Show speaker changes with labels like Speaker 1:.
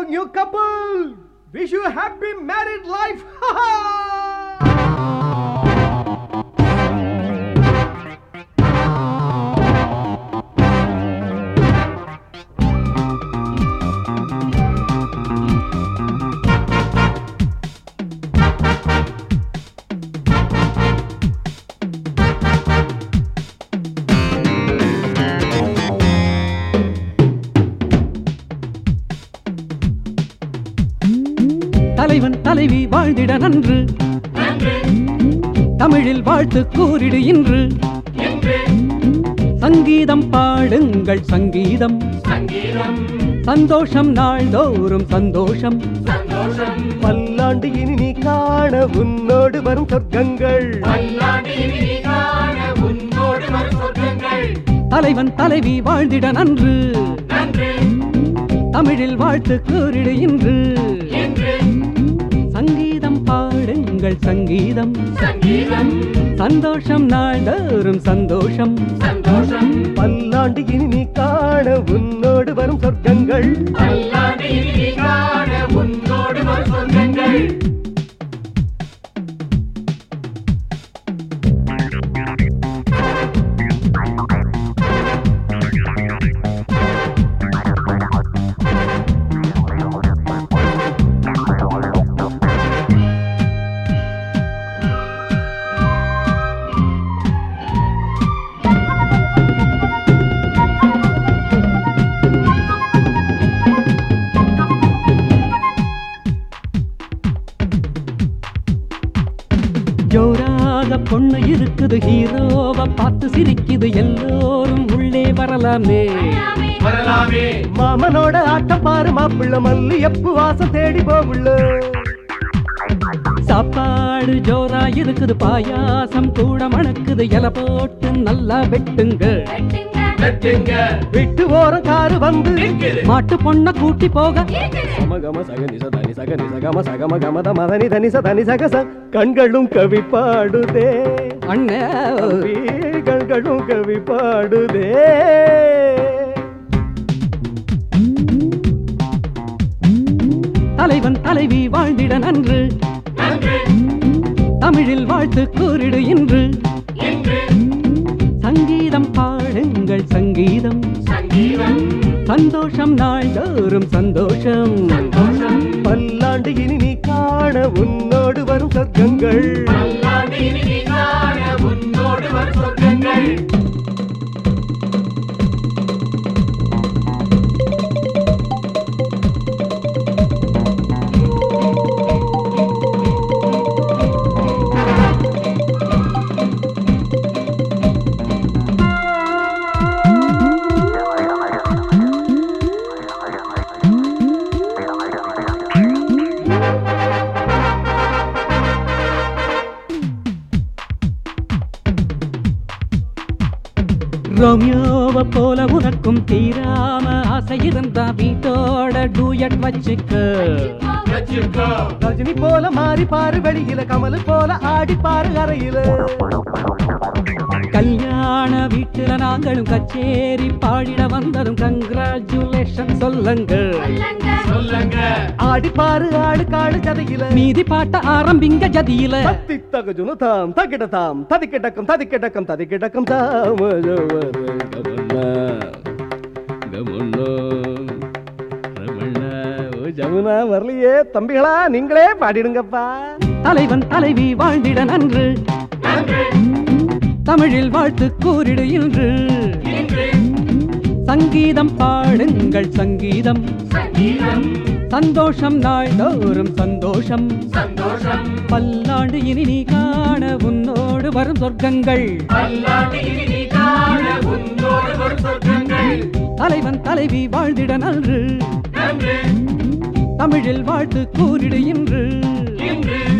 Speaker 1: new couple. Wish you happy married life.
Speaker 2: தலைவன் தலைவி வாழ்ந்திட நன்று தமிழில் வாழ்த்து கூறிடு இன்று சங்கீதம் பாடுங்கள் சங்கீதம் சந்தோஷம் நாள்தோறும் சந்தோஷம்
Speaker 1: பல்லாண்டு இனி நீ காண உன்னோடு வரும் சொர்க்கங்கள்
Speaker 2: தலைவன் தலைவி வாழ்ந்திட நன்று தமிழில் வாழ்த்து கூறிடு இன்று சங்கீதம் பாடுங்கள் சங்கீதம் சந்தோஷம் நாள்தோறும் சந்தோஷம்
Speaker 1: பல்லாண்டு இனி நீ காண உன்னோடு வரும் சொர்க்கங்கள்
Speaker 2: ஜோராக பொண்ணு இருக்குது ஹீரோவ பார்த்து சிரிக்குது எல்லோரும் உள்ளே வரலாமே
Speaker 1: மாமனோட ஆட்டம் பாரு மாப்பிள்ள மல்லி எப்பு வாசம் தேடி போகுள்ள
Speaker 2: சாப்பாடு ஜோரா இருக்குது பாயாசம் கூட மணக்குது இலை போட்டு நல்லா வெட்டுங்க
Speaker 1: விட்டு ஓரம் காரு வந்து
Speaker 2: மாட்டு பொண்ண கூட்டி போக
Speaker 1: சமகம சகனி சதனி சகனி சகம சகம கமத மதனி தனி சதனி சகச கண்களும் கவி பாடுதே
Speaker 2: அண்ணே
Speaker 1: தம்பி, கண்களும் கவி பாடுதே
Speaker 2: தலைவன் தலைவி வாழ்ந்திட நன்று தமிழில் வாழ்த்து கூறிடு இன்று சங்கீதம் பாடுங்கள் சங்கீதம் சந்தோஷம் நாள்தோறும் சந்தோஷம்
Speaker 1: பல்லாண்டு இனி நீ காண உன்னோடு வரும் சொர்க்கங்கள்
Speaker 2: ரோமியோவ போல உனக்கும் தீராம ஆசை இருந்தா வீட்டோட டூயட் வச்சுக்க
Speaker 1: ரஜினி போல மாறி பாரு வெளியில கமல் போல ஆடி பாரு அறையில
Speaker 2: கல்யாண வீட்டுல நாங்களும் கச்சேரி பாடிட வந்ததும் கங்க்ராச்சுலேஷன் சொல்லுங்க
Speaker 1: ஆடி பாரு ஆடு காடு ஜதையில
Speaker 2: மீதி பாட்ட ஆரம்பிங்க ஜதியில
Speaker 1: தத்தி தகஜுனு தாம் தகிட தாம் ததிக்கிடக்கம் ததிக்கிடக்கம் ததிக்கிடக்கம் தாம் ஜமுனா வரலையே தம்பிகளா நீங்களே பாடிடுங்கப்பா
Speaker 2: தலைவன் தலைவி வாழ்ந்திட நன்று தமிழில் வாழ்த்து கூறிடு இன்று சங்கீதம் பாடுங்கள் சங்கீதம் சந்தோஷம் நாள்தோறும் சந்தோஷம் பல்லாண்டு இனி நீ காண உன்னோடு வரும் சொர்க்கங்கள் தலைவன் தலைவி வாழ்ந்திட நன்று தமிழில் வாழ்த்து கூறிடு இன்று